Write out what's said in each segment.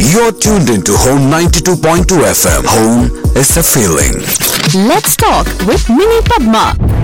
You're tuned into Home 92.2 FM. Home is a feeling. Let's talk with Mini Padma.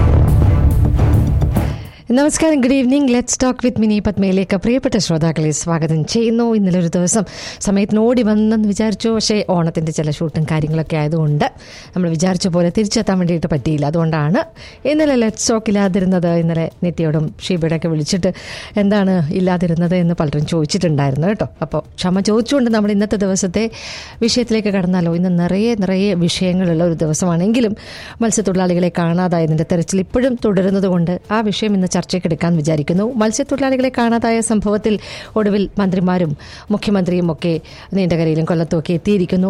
നമസ്കാരം good evening let's talk with Mini പത്മയിലേക്ക് പ്രിയപ്പെട്ട ശ്രോതാക്കളെ സ്വാഗതം ചെയ്യുന്നു ഇന്നലെ ഒരു ദിവസം സമയത്തിന് ഓടി വന്നെന്ന് വിചാരിച്ചു പക്ഷേ ഓണത്തിൻ്റെ ചില ഷൂട്ടും കാര്യങ്ങളൊക്കെ ആയതുകൊണ്ട് നമ്മൾ വിചാരിച്ച പോലെ തിരിച്ചെത്താൻ വേണ്ടിയിട്ട് പറ്റിയില്ല അതുകൊണ്ടാണ് ഇന്നലെ ലെറ്റ്സ് ടോക്ക് ഇല്ലാതിരുന്നത് ഇന്നലെ നിത്യയോടും ഷീബയോടൊക്കെ വിളിച്ചിട്ട് എന്താണ് ഇല്ലാതിരുന്നത് എന്ന് പലരും ചോദിച്ചിട്ടുണ്ടായിരുന്നു കേട്ടോ അപ്പോൾ ക്ഷമ ചോദിച്ചുകൊണ്ട് നമ്മൾ ഇന്നത്തെ ദിവസത്തെ വിഷയത്തിലേക്ക് കടന്നാലോ ഇന്ന് നിറയെ നിറയെ വിഷയങ്ങളുള്ള ഒരു ദിവസമാണെങ്കിലും മത്സ്യത്തൊഴിലാളികളെ കാണാതായതിൻ്റെ തെരച്ചിൽ ഇപ്പോഴും തുടരുന്നത് കൊണ്ട് ആ വിഷയം ഇന്ന് ചർച്ചയ്ക്ക് എടുക്കാൻ വിചാരിക്കുന്നു മത്സ്യത്തൊഴിലാളികളെ കാണാതായ സംഭവത്തിൽ ഒടുവിൽ മന്ത്രിമാരും മുഖ്യമന്ത്രിയും ഒക്കെ നീണ്ടകരയിലും കൊല്ലത്തും ഒക്കെ എത്തിയിരിക്കുന്നു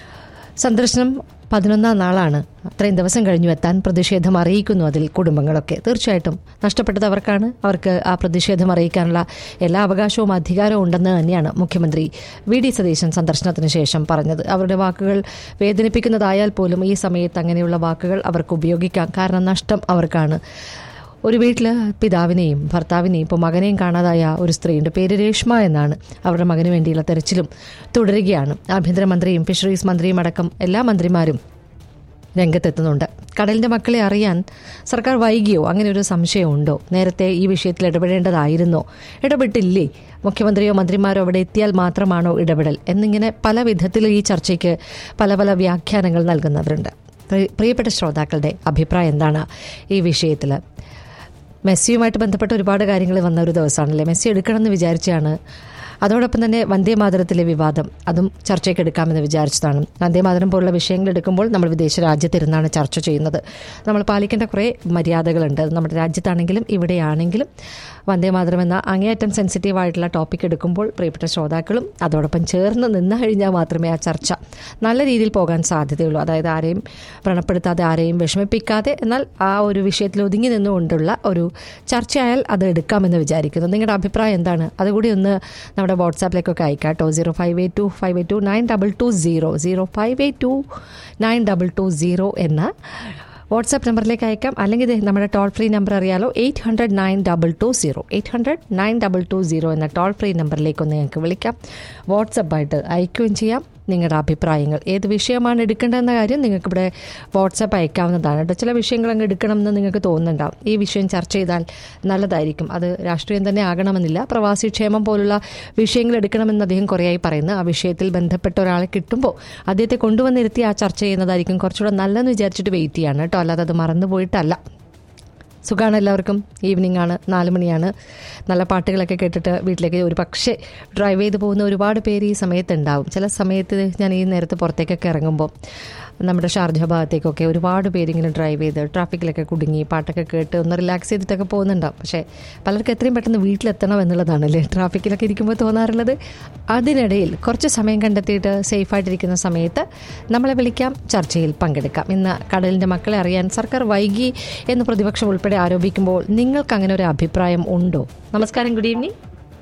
സന്ദർശനം പതിനൊന്നാം നാളാണ് അത്രയും ദിവസം കഴിഞ്ഞു എത്താൻ പ്രതിഷേധം അറിയിക്കുന്നു അതിൽ കുടുംബങ്ങളൊക്കെ തീർച്ചയായിട്ടും നഷ്ടപ്പെട്ടത് അവർക്കാണ് അവർക്ക് ആ പ്രതിഷേധം അറിയിക്കാനുള്ള എല്ലാ അവകാശവും അധികാരവും ഉണ്ടെന്ന് തന്നെയാണ് മുഖ്യമന്ത്രി വി ഡി സതീശൻ സന്ദർശനത്തിന് ശേഷം പറഞ്ഞത് അവരുടെ വാക്കുകൾ വേദനിപ്പിക്കുന്നതായാൽ പോലും ഈ സമയത്ത് അങ്ങനെയുള്ള വാക്കുകൾ അവർക്ക് ഉപയോഗിക്കാം കാരണം നഷ്ടം അവർക്കാണ് ഒരു വീട്ടിൽ പിതാവിനെയും ഭർത്താവിനെയും ഇപ്പോൾ മകനെയും കാണാതായ ഒരു സ്ത്രീയുണ്ട് പേര് രേഷ്മ എന്നാണ് അവരുടെ മകന് വേണ്ടിയുള്ള തെരച്ചിലും തുടരുകയാണ് ആഭ്യന്തരമന്ത്രിയും ഫിഷറീസ് മന്ത്രിയും അടക്കം എല്ലാ മന്ത്രിമാരും രംഗത്തെത്തുന്നുണ്ട് കടലിൻ്റെ മക്കളെ അറിയാൻ സർക്കാർ വൈകിയോ അങ്ങനെ ഒരു സംശയമുണ്ടോ നേരത്തെ ഈ വിഷയത്തിൽ ഇടപെടേണ്ടതായിരുന്നോ ഇടപെട്ടില്ലേ മുഖ്യമന്ത്രിയോ മന്ത്രിമാരോ അവിടെ എത്തിയാൽ മാത്രമാണോ ഇടപെടൽ എന്നിങ്ങനെ പല വിധത്തിൽ ഈ ചർച്ചയ്ക്ക് പല പല വ്യാഖ്യാനങ്ങൾ നൽകുന്നവരുണ്ട് പ്രിയ- പ്രിയപ്പെട്ട ശ്രോതാക്കളുടെ അഭിപ്രായം എന്താണ് ഈ വിഷയത്തിൽ മെസ്സിയുമായിട്ട് ബന്ധപ്പെട്ട ഒരുപാട് കാര്യങ്ങൾ വന്ന ഒരു ദിവസമാണല്ലേ മെസ്സി എടുക്കണമെന്ന് വിചാരിച്ചാണ് അതോടൊപ്പം തന്നെ വന്ദേമാതരത്തിലെ വിവാദം അതും ചർച്ചയ്ക്ക് എടുക്കാമെന്ന് വിചാരിച്ചതാണ് വന്ദേമാതരം പോലുള്ള വിഷയങ്ങൾ എടുക്കുമ്പോൾ നമ്മൾ വിദേശ രാജ്യത്തിരുന്നാണ് ചർച്ച ചെയ്യുന്നത് നമ്മൾ പാലിക്കേണ്ട കുറേ മര്യാദകളുണ്ട് അത് നമ്മുടെ രാജ്യത്താണെങ്കിലും ഇവിടെയാണെങ്കിലും വന്ദേമാതരം എന്ന അങ്ങേയറ്റം സെൻസിറ്റീവ് ആയിട്ടുള്ള ടോപ്പിക് എടുക്കുമ്പോൾ പ്രിയപ്പെട്ട ശ്രോതാക്കളും അതോടൊപ്പം ചേർന്ന് നിന്ന് കഴിഞ്ഞാൽ മാത്രമേ ആ ചർച്ച നല്ല രീതിയിൽ പോകാൻ സാധ്യതയുള്ളൂ അതായത് ആരെയും വ്രണപ്പെടുത്താതെ ആരെയും വിഷമിപ്പിക്കാതെ എന്നാൽ ആ ഒരു വിഷയത്തിൽ ഒതുങ്ങി നിന്നുകൊണ്ടുള്ള ഒരു ചർച്ചയായാൽ അത് എടുക്കാമെന്ന് വിചാരിക്കുന്നു നിങ്ങളുടെ അഭിപ്രായം എന്താണ് അതുകൂടി ഒന്ന് നമ്മുടെ വാട്സാപ്പിലേക്കൊക്കെ അയക്കാം കേട്ടോ zero five eight two five eight two nine double two zero zero five eight two nine double two zero എന്ന വാട്സാപ്പ് നമ്പറിലേക്ക് അയക്കാം അല്ലെങ്കിൽ ദേ നമ്മുടെ ടോൾ ഫ്രീ നമ്പർ അറിയാലോ eight hundred nine double two zero eight hundred nine double two zero എന്ന toll free നമ്പറിലേക്ക് ഒന്ന് ഞങ്ങൾക്ക് വിളിക്കാം വാട്സപ്പായിട്ട് അയക്കുകയും ചെയ്യാം നിങ്ങളുടെ അഭിപ്രായങ്ങൾ ഏത് വിഷയമാണ് എടുക്കേണ്ടതെന്ന കാര്യം നിങ്ങൾക്ക് ഇവിടെ വാട്സപ്പ് അയക്കാവുന്നതാണ് കേട്ടോ ചില വിഷയങ്ങൾ അങ്ങ് എടുക്കണമെന്ന് നിങ്ങൾക്ക് തോന്നുന്നുണ്ടാവും ഈ വിഷയം ചർച്ച ചെയ്താൽ നല്ലതായിരിക്കും അത് രാഷ്ട്രീയം തന്നെ ആകണമെന്നില്ല പ്രവാസി ക്ഷേമം പോലുള്ള വിഷയങ്ങൾ എടുക്കണമെന്ന് അദ്ദേഹം കുറേയായി പറയുന്നു ആ വിഷയത്തിൽ ബന്ധപ്പെട്ട ഒരാളെ കിട്ടുമ്പോൾ അദ്ദേഹത്തെ കൊണ്ടുവന്നിരുത്തി ആ ചർച്ച ചെയ്യുന്നതായിരിക്കും കുറച്ചുകൂടെ നല്ലതെന്ന് വിചാരിച്ചിട്ട് വെയിറ്റ് ചെയ്യാണ് കേട്ടോ അല്ലാതെ അത് മറന്നു പോയിട്ടല്ല സുഖമാണ് എല്ലാവർക്കും ഈവനിങ് ആണ് നാല് മണിയാണ് നല്ല പാട്ടുകളൊക്കെ കേട്ടിട്ട് വീട്ടിലേക്ക് ഒരു പക്ഷേ ഡ്രൈവ് ചെയ്ത് പോകുന്ന ഒരുപാട് പേര് ഈ സമയത്ത് ഉണ്ടാവും ചില സമയത്ത് ഞാൻ ഈ നേരത്ത് പുറത്തേക്കൊക്കെ ഇറങ്ങുമ്പോൾ നമ്മുടെ ഷാർജ ഭാഗത്തേക്കൊക്കെ ഒരുപാട് പേരിങ്ങനെ ഡ്രൈവ് ചെയ്ത് ട്രാഫിക്കിലൊക്കെ കുടുങ്ങി പാട്ടൊക്കെ കേട്ട് ഒന്ന് റിലാക്സ് ചെയ്തിട്ടൊക്കെ പോകുന്നുണ്ടാവും പക്ഷേ പലർക്കും എത്രയും പെട്ടെന്ന് വീട്ടിലെത്തണം എന്നുള്ളതാണല്ലേ ട്രാഫിക്കിലൊക്കെ ഇരിക്കുമ്പോൾ തോന്നാറുള്ളത് അതിനിടയിൽ കുറച്ച് സമയം കണ്ടെത്തിയിട്ട് സേഫായിട്ടിരിക്കുന്ന സമയത്ത് നമ്മളെ വിളിക്കാം ചർച്ചയിൽ പങ്കെടുക്കാം ഇന്ന് കടലിൻ്റെ മക്കളെ അറിയാൻ സർക്കാർ വൈകി എന്ന് പ്രതിപക്ഷം ഉൾപ്പെടെ ആരോപിക്കുമ്പോൾ നിങ്ങൾക്ക് അങ്ങനെ ഒരു അഭിപ്രായം ഉണ്ടോ നമസ്കാരം ഗുഡ് ഈവനിങ്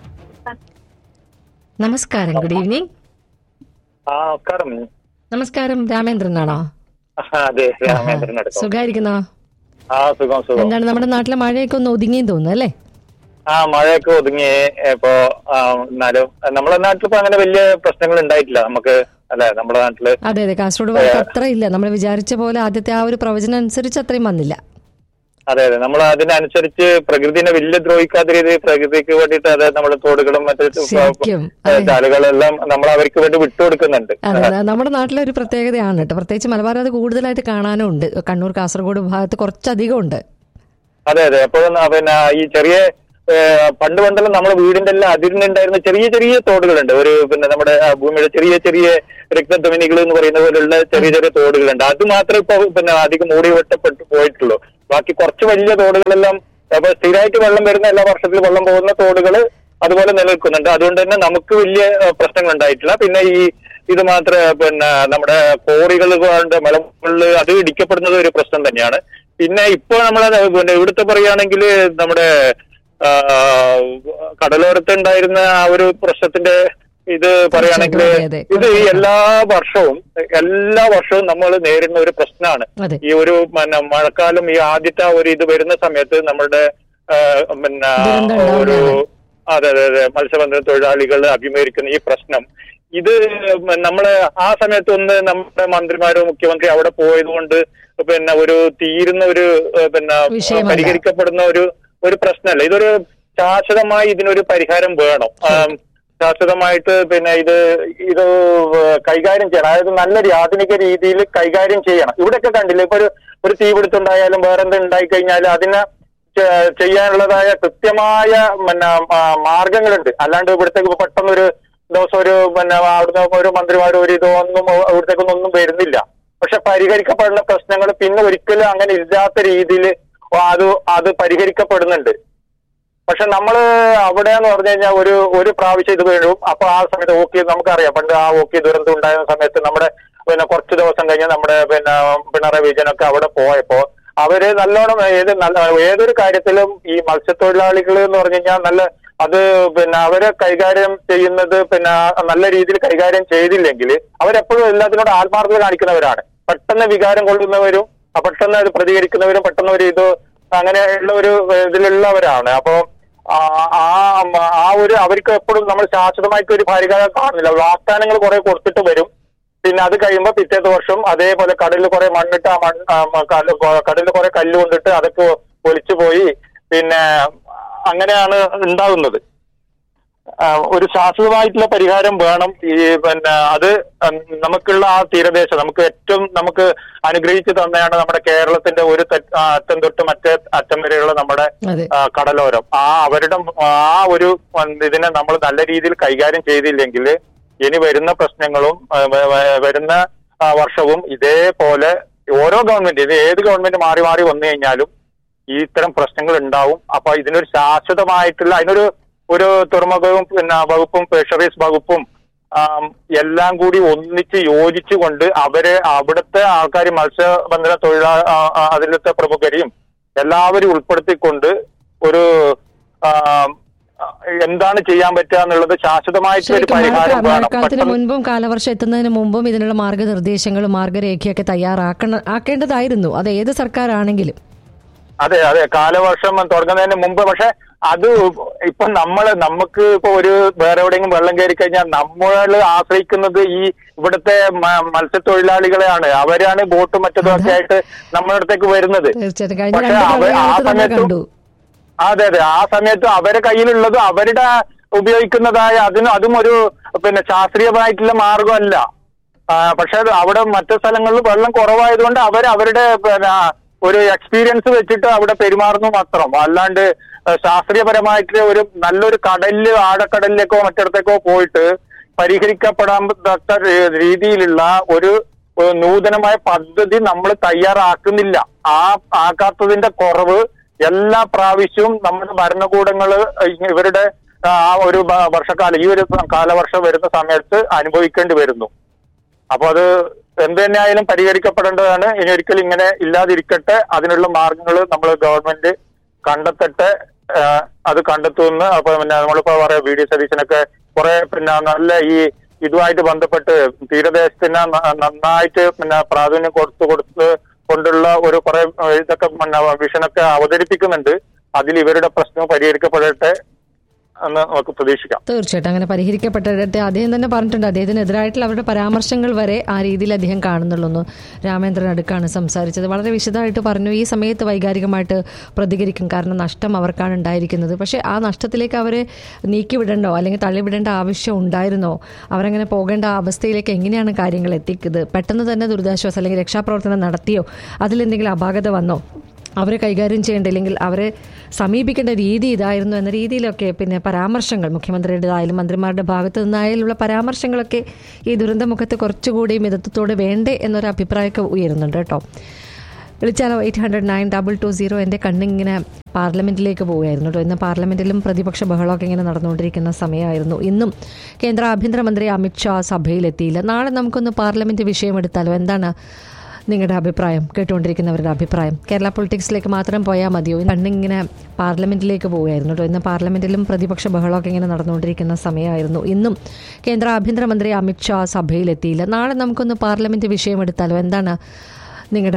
നമസ്കാരം ഗുഡ് ഈവനിങ് ആ നമസ്കാരം നമസ്കാരം രാമേന്ദ്രനാണോ ആ, അതെ രാമേന്ദ്രൻ അടുത്തോ സുഖായിരിക്കുന്നോ ആ സുഖം സുഖം എന്താണ് നമ്മുടെ നാട്ടിലെ മഴയൊക്കെ ഒന്ന് ഒതുങ്ങിയെന്ന് തോന്നുന്നു അല്ലേ ആ മഴയൊക്കെ ഒതുങ്ങി ഇപ്പോ ആ, എന്നാലും നമ്മളെ നാട്ടിലിപ്പോ അങ്ങനെ വലിയ പ്രശ്നങ്ങൾ ഉണ്ടായിട്ടില്ല നമുക്ക് അല്ലെ നമ്മുടെ നാട്ടില് അതെ അതെ കാസർഗോഡ് ഭാഗത്ത് അത്ര ഇല്ല നമ്മൾ വിചാരിച്ച പോലെ ആദ്യത്തെ ആ ഒരു പ്രവചനം അനുസരിച്ച് അത്രയും വന്നില്ല അതെ അതെ നമ്മൾ അതിനനുസരിച്ച് പ്രകൃതിനെ വലിയ ദ്രോഹിക്കാത്ത രീതിയിൽ പ്രകൃതിക്ക് വേണ്ടിയിട്ട് അതായത് നമ്മുടെ തോടുകളും മറ്റു ശരിക്കും. ചാലുകളെല്ലാം നമ്മൾ അവർക്ക് വേണ്ടി വിട്ടുകൊടുക്കുന്നുണ്ട് അതെ അതെ. നമ്മുടെ നാട്ടിലെ ഒരു പ്രത്യേകതയാണ് കേട്ടോ പ്രത്യേകിച്ച് മലബാർ അത് കൂടുതലായിട്ട് കാണാനും ഉണ്ട് കണ്ണൂർ കാസർഗോഡ് ഭാഗത്ത് കുറച്ചധികം ഉണ്ട് അതെ അതെ അപ്പോഴും പിന്നെ ഈ ചെറിയ ഏ, പണ്ട് പണ്ടെല്ലാം നമ്മുടെ വീടിന്റെ എല്ലാം അതിരിനുണ്ടായിരുന്ന ചെറിയ ചെറിയ തോടുകളുണ്ട് ഒരു പിന്നെ നമ്മുടെ ആ, ഭൂമിയുടെ ചെറിയ ചെറിയ രക്തധമനികൾ എന്ന് പറയുന്ന പോലുള്ള ചെറിയ ചെറിയ തോടുകളുണ്ട് അത് മാത്രമേ ഇപ്പൊ പിന്നെ അധികം മൂടി വെട്ടപ്പെട്ടു പോയിട്ടുള്ളൂ ബാക്കി കുറച്ച് വലിയ തോടുകളെല്ലാം അപ്പൊ സ്ഥിരമായിട്ട് വെള്ളം വരുന്ന എല്ലാ വർഷത്തിലും വെള്ളം പോകുന്ന തോടുകൾ അതുപോലെ നിലനിൽക്കുന്നുണ്ട് അതുകൊണ്ട് തന്നെ നമുക്ക് വലിയ ഏ, പ്രശ്നങ്ങൾ ഉണ്ടായിട്ടില്ല പിന്നെ ഈ ഇത് മാത്രമേ പിന്നെ നമ്മുടെ കോറികൾ കൊണ്ട് മലമുകളിൽ അത് ഇടിക്കപ്പെടുന്നത് ഒരു പ്രശ്നം തന്നെയാണ് പിന്നെ ഇപ്പൊ നമ്മളെ പിന്നെ ഇവിടുത്തെ പറയുകയാണെങ്കിൽ നമ്മുടെ ആ, കടലോരത്ത് ഉണ്ടായിരുന്ന ആ ഒരു പ്രശ്നത്തിന്റെ ഇത് പറയുകയാണെങ്കിൽ അതെ, അതെ. ഇത് ഈ എല്ലാ വർഷവും എല്ലാ വർഷവും നമ്മൾ നേരിടുന്ന ഒരു പ്രശ്നമാണ് അതെ. ഈ ഒരു പിന്നെ മഴക്കാലം ഈ ആദ്യത്തെ ആ ഒരു ഇത് വരുന്ന സമയത്ത് നമ്മുടെ ആ, പിന്നെ ദുരന്തം ഒരു ഉണ്ടാവുന്നതാണ്. അതെ അതെ അതെ മത്സ്യബന്ധന തൊഴിലാളികൾ അഭിമുഖീകരിക്കുന്ന ഈ പ്രശ്നം ഇത് നമ്മള് ആ സമയത്ത് ഒന്ന് നമ്മുടെ മന്ത്രിമാരോ മുഖ്യമന്ത്രി അവിടെ പോയത് കൊണ്ട് പിന്നെ ഒരു തീരുന്ന ഒരു ഏഹ്, പിന്നെ വിഷയമല്ല. പരിഹരിക്കപ്പെടുന്ന ഒരു ഒരു പ്രശ്നമല്ല ഇതൊരു ശാശ്വതമായി ഇതിനൊരു പരിഹാരം വേണം ആം, ശാശ്വതമായിട്ട് പിന്നെ ഇത് ഇത് കൈകാര്യം ചെയ്യണം അതായത് നല്ലൊരു ആധുനിക രീതിയിൽ കൈകാര്യം ചെയ്യണം ഇവിടെയൊക്കെ കണ്ടില്ലേ ഇപ്പൊ ഒരു ഒരു തീപിടുത്തുണ്ടായാലും വേറെ എന്ത് ഉണ്ടായി കഴിഞ്ഞാലും അതിനെ ചെ- ചെയ്യാനുള്ളതായ കൃത്യമായ പിന്നെ മാ- മാർഗങ്ങളുണ്ട് അല്ലാണ്ട് ഇവിടത്തേക്ക് ഇപ്പൊ പെട്ടെന്ന് ഒരു ദിവസം ഒരു പിന്നെ അവിടുന്ന് ഒരു മന്ത്രിമാരോ ഒരു ഇതോ ഒന്നും ഇവിടത്തേക്കൊന്നും ഒന്നും വരുന്നില്ല പക്ഷെ പരിഹരിക്കപ്പെടുന്ന പ്രശ്നങ്ങൾ പിന്നെ ഒരിക്കലും അങ്ങനെ ഇല്ലാത്ത രീതിയിൽ അത് അത് പരിഹരിക്കപ്പെടുന്നുണ്ട് പക്ഷെ നമ്മള് അവിടെ എന്ന് പറഞ്ഞു കഴിഞ്ഞാൽ ഒരു ഒരു പ്രാവശ്യം ഇത് വീഴും അപ്പൊ ആ സമയത്ത് ഓക്കെ നമുക്കറിയാം പണ്ട് ആ ഓക്കെ ദുരന്തം ഉണ്ടായ സമയത്ത് നമ്മുടെ പിന്നെ കുറച്ച് ദിവസം കഴിഞ്ഞ് നമ്മുടെ പിന്നെ പിണറായി വിജയനൊക്കെ അവിടെ പോയപ്പോ അവര് നല്ലോണം ഏത് നല്ല ഏതൊരു കാര്യത്തിലും ഈ മത്സ്യത്തൊഴിലാളികൾ എന്ന് പറഞ്ഞു കഴിഞ്ഞാൽ നല്ല അത് പിന്നെ അവരെ കൈകാര്യം ചെയ്യുന്നത് പിന്നെ നല്ല രീതിയിൽ കൈകാര്യം ചെയ്തില്ലെങ്കിൽ അവരെപ്പോഴും എല്ലാത്തിനോട് ആത്മാർത്ഥത കാണിക്കുന്നവരാണ് പെട്ടെന്ന് വികാരം കൊള്ളുന്നവരും ആ പെട്ടെന്ന് അത് പ്രതികരിക്കുന്നവരും പെട്ടെന്ന് ഒരു ഇത് അങ്ങനെയുള്ള ഒരു ഇതിലുള്ളവരാണ് അപ്പൊ ആ ആ- ആ ഒരു അവർക്ക് എപ്പോഴും നമ്മൾ ശാശ്വതമായിട്ട് ഒരു പരിഹാരം കാണുന്നില്ല വാഗ്ദാനങ്ങൾ കുറെ കൊടുത്തിട്ട് വരും പിന്നെ അത് കഴിയുമ്പോൾ പിറ്റേത്തെ വർഷം അതേപോലെ കടലിൽ കുറെ മണ്ണിട്ട് ആ മണ്ണ് ആ മ- കല്ല് കൊ- കടലിൽ കുറെ കല്ല് കൊണ്ടിട്ട് അതൊക്കെ ഒലിച്ചു പോയി പിന്നെ അങ്ങനെയാണ് ഉണ്ടാകുന്നത് ആ, ഒരു ശാശ്വതമായിട്ടുള്ള പരിഹാരം വേണം ഈ പിന്നെ അത് ഉം, നമുക്കുള്ള ആ തീരദേശം നമുക്ക് ഏറ്റവും നമുക്ക് അനുഗ്രഹിച്ചു തന്നെയാണ് നമ്മുടെ കേരളത്തിന്റെ ഒരു തെ- ആ, അറ്റം തൊട്ട് മറ്റേ അറ്റം വരെയുള്ള നമ്മുടെ അതെ ആ, കടലോരം ആ അവരുടെ ആ ഒരു ഉം, ഇതിനെ നമ്മൾ നല്ല രീതിയിൽ കൈകാര്യം ചെയ്തില്ലെങ്കിൽ ഇനി വരുന്ന പ്രശ്നങ്ങളും ആ, വ- വ- വരുന്ന ആ, വർഷവും ഇതേപോലെ ഓരോ ഗവൺമെന്റ് ഇത് ഏത് ഗവൺമെന്റ് മാറി മാറി വന്നു കഴിഞ്ഞാലും ഈ ഇത്തരം പ്രശ്നങ്ങൾ ഉണ്ടാവും അപ്പൊ ഇതിനൊരു ശാശ്വതമായിട്ടുള്ള അതിനൊരു ഒരു തുറമുഖവും പിന്നെ വകുപ്പും ഫിഷറീസ് വകുപ്പും ആം, എല്ലാം കൂടി ഒന്നിച്ച് യോജിച്ചുകൊണ്ട് അവരെ അവിടുത്തെ ആൾക്കാർ മത്സ്യബന്ധന തൊഴിലാ ആ, ആ, അതിലത്തെ പ്രമുഖരെയും എല്ലാവരും ഉൾപ്പെടുത്തിക്കൊണ്ട് ഒരു ആം, എന്താണ് ചെയ്യാൻ പറ്റുക എന്നുള്ളത് ശാശ്വതമായിട്ടുള്ള ഒരു ശരിക്കും പരിഹാരം മഴക്കാ- വേണം മഴക്കാലത്തിന് പെട്ടെന്ന് മുൻപും കാലവർഷം എത്തുന്നതിന് മുമ്പും ഇതിനുള്ള മാർഗനിർദ്ദേശങ്ങളും മാർഗരേഖയൊക്കെ തയ്യാറാക്കണ ആക്കേണ്ടതായിരുന്നു അത് ഏത് സർക്കാരാണെങ്കിലും അതെ അതെ കാലവർഷം തുടങ്ങുന്നതിന് മുമ്പ് പക്ഷെ അത് ഇപ്പൊ നമ്മള് നമുക്ക് ഇപ്പൊ ഒരു വേറെ എവിടെയെങ്കിലും വെള്ളം കയറി കഴിഞ്ഞാൽ നമ്മൾ ആശ്രയിക്കുന്നത് ഈ ഇവിടുത്തെ മ- മത്സ്യത്തൊഴിലാളികളെയാണ് അവരാണ് ബോട്ടും മറ്റതും ഒക്കെ ആയിട്ട് നമ്മുടെ അടുത്തേക്ക് വരുന്നത് തീർച്ചയായിട്ടും കഴിഞ്ഞ പക്ഷെ രണ്ട് അവ- ആ പ്രളയകാലത്ത് നമ്മൾ സമയത്തും കണ്ടു അതെ അതെ ആ സമയത്ത് അവരെ കയ്യിലുള്ളത് അവരുടെ ഉപയോഗിക്കുന്നതായ അതിന് അതും ഒരു പിന്നെ ശാസ്ത്രീയമായിട്ടുള്ള മാർഗമല്ല ആ, പക്ഷെ അത് അവിടെ മറ്റു സ്ഥലങ്ങളിൽ വെള്ളം കുറവായതുകൊണ്ട് അവർ അവരുടെ പിന്നെ ഒരു എക്സ്പീരിയൻസ് വെച്ചിട്ട് അവിടെ പെരുമാറുന്നു മാത്രം അല്ലാണ്ട് ആ, ശാസ്ത്രീയപരമായിട്ട് ഒരു നല്ലൊരു കടലില് ആഴക്കടലിലേക്കോ മറ്റിടത്തേക്കോ പോയിട്ട് പരിഹരിക്കപ്പെടാൻ തക്ക രീ- രീതിയിലുള്ള ഒരു ഒരു നൂതനമായ പദ്ധതി നമ്മൾ തയ്യാറാക്കുന്നില്ല ആ ആക്കാത്തതിന്റെ കുറവ് എല്ലാ പ്രാവശ്യവും നമ്മുടെ ഭരണകൂടങ്ങൾ ഇവരുടെ ആ ഒരു ബ- വർഷക്കാലം ഈ ഒരു കാലവർഷം വരുന്ന സമയത്ത് അനുഭവിക്കേണ്ടി വരുന്നു അപ്പൊ അത് എന്ത് തന്നെയായാലും പരിഹരിക്കപ്പെടേണ്ടതാണ് ഇനി ഒരിക്കലും ഇങ്ങനെ ഇല്ലാതിരിക്കട്ടെ അതിനുള്ള മാർഗങ്ങൾ നമ്മൾ ഗവൺമെന്റ് കണ്ടെത്തട്ടെ ആ, അത് കണ്ടെത്തുമെന്ന് അപ്പൊ പിന്നെ നമ്മളിപ്പോ പറയാം വി ഡി സതീശനൊക്കെ കുറെ പിന്നെ നല്ല ഈ ഇതുമായിട്ട് ബന്ധപ്പെട്ട് തീരദേശത്തിന് ന- നന്നായിട്ട് പിന്നെ പ്രാധാന്യം കൊടുത്തു കൊടുത്ത് കൊണ്ടുള്ള ഒരു കുറെ ഇതൊക്കെ പിന്നെ വിഷനൊക്കെ അവതരിപ്പിക്കുന്നുണ്ട് അതിൽ ഇവരുടെ പ്രശ്നം പരിഹരിക്കപ്പെടട്ടെ എന്ന് നമുക്ക് പ്രതീക്ഷിക്കാം തീർച്ചയായിട്ടും അങ്ങനെ പരിഹരിക്കപ്പെട്ടിട്ട് അദ്ദേഹം തന്നെ പറഞ്ഞിട്ടുണ്ട് അദ്ദേഹത്തിനെതിരായിട്ടുള്ള അവരുടെ പരാമർശങ്ങൾ വരെ ആ രീതിയിൽ അദ്ദേഹം കാണുന്നുള്ളൂ രാമേന്ദ്രൻ അടുക്കാണ് സംസാരിച്ചത് വളരെ വിശദമായിട്ട് പറഞ്ഞു ഈ സമയത്ത് വൈകാരികമായിട്ട് പ്രതികരിക്കും കാരണം നഷ്ടം അവർക്കാണ് ഉണ്ടായിരിക്കുന്നത് പക്ഷേ ആ നഷ്ടത്തിലേക്ക് അവരെ നീക്കിവിടണ്ടോ അല്ലെങ്കിൽ തള്ളിവിടേണ്ട ആവശ്യം ഉണ്ടായിരുന്നോ അവരങ്ങനെ പോകേണ്ട അവസ്ഥയിലേക്ക് എങ്ങനെയാണ് കാര്യങ്ങൾ എത്തിക്കുന്നത് പെട്ടെന്ന് തന്നെ ദുരിതാശ്വാസം അല്ലെങ്കിൽ രക്ഷാപ്രവർത്തനം നടത്തിയോ അതിലെന്തെങ്കിലും അപാകത വന്നോ അവരെ കൈകാര്യം ചെയ്യേണ്ട അല്ലെങ്കിൽ അവരെ സമീപിക്കേണ്ട രീതി ഇതായിരുന്നു എന്ന രീതിയിലൊക്കെ പിന്നെ പരാമർശങ്ങൾ മുഖ്യമന്ത്രിയുടേതായാലും മന്ത്രിമാരുടെ ഭാഗത്തു നിന്നായാലുള്ള പരാമർശങ്ങളൊക്കെ ഈ ദുരന്തമുഖത്ത് കുറച്ചുകൂടി മിതത്വത്തോടെ വേണ്ടേ എന്നൊരു അഭിപ്രായമൊക്കെ ഉയരുന്നുണ്ട് കേട്ടോ വിളിച്ചാലോ eight hundred nine double two zero എൻ്റെ കണ്ണിങ്ങനെ പാർലമെന്റിലേക്ക് പോവുകയായിരുന്നു കേട്ടോ ഇന്ന് പാർലമെന്റിലും പ്രതിപക്ഷ ബഹളമൊക്കെ ഇങ്ങനെ നടന്നുകൊണ്ടിരിക്കുന്ന സമയമായിരുന്നു ഇന്നും കേന്ദ്ര ആഭ്യന്തരമന്ത്രി അമിത്ഷാ സഭയിലെത്തിയില്ല നാളെ നമുക്കൊന്ന് പാർലമെന്റ് വിഷയമെടുത്താലോ എന്താണ് നിങ്ങളുടെ അഭിപ്രായം കേട്ടുകൊണ്ടിരിക്കുന്നവരുടെ അഭിപ്രായം കേരള പൊളിറ്റിക്സിലേക്ക് മാത്രം പോയാൽ മതിയോ കണ്ണിങ്ങനെ പാർലമെന്റിലേക്ക് പോവുകയായിരുന്നു കേട്ടോ ഇന്ന് പാർലമെന്റിലും പ്രതിപക്ഷ ബഹളമൊക്കെ ഇങ്ങനെ നടന്നുകൊണ്ടിരിക്കുന്ന സമയമായിരുന്നു ഇന്നും കേന്ദ്ര ആഭ്യന്തരമന്ത്രി അമിത്ഷാ സഭയിലെത്തിയില്ല നാളെ നമുക്കൊന്ന് പാർലമെന്റ് വിഷയമെടുത്താലോ എന്താണ് നിങ്ങളുടെ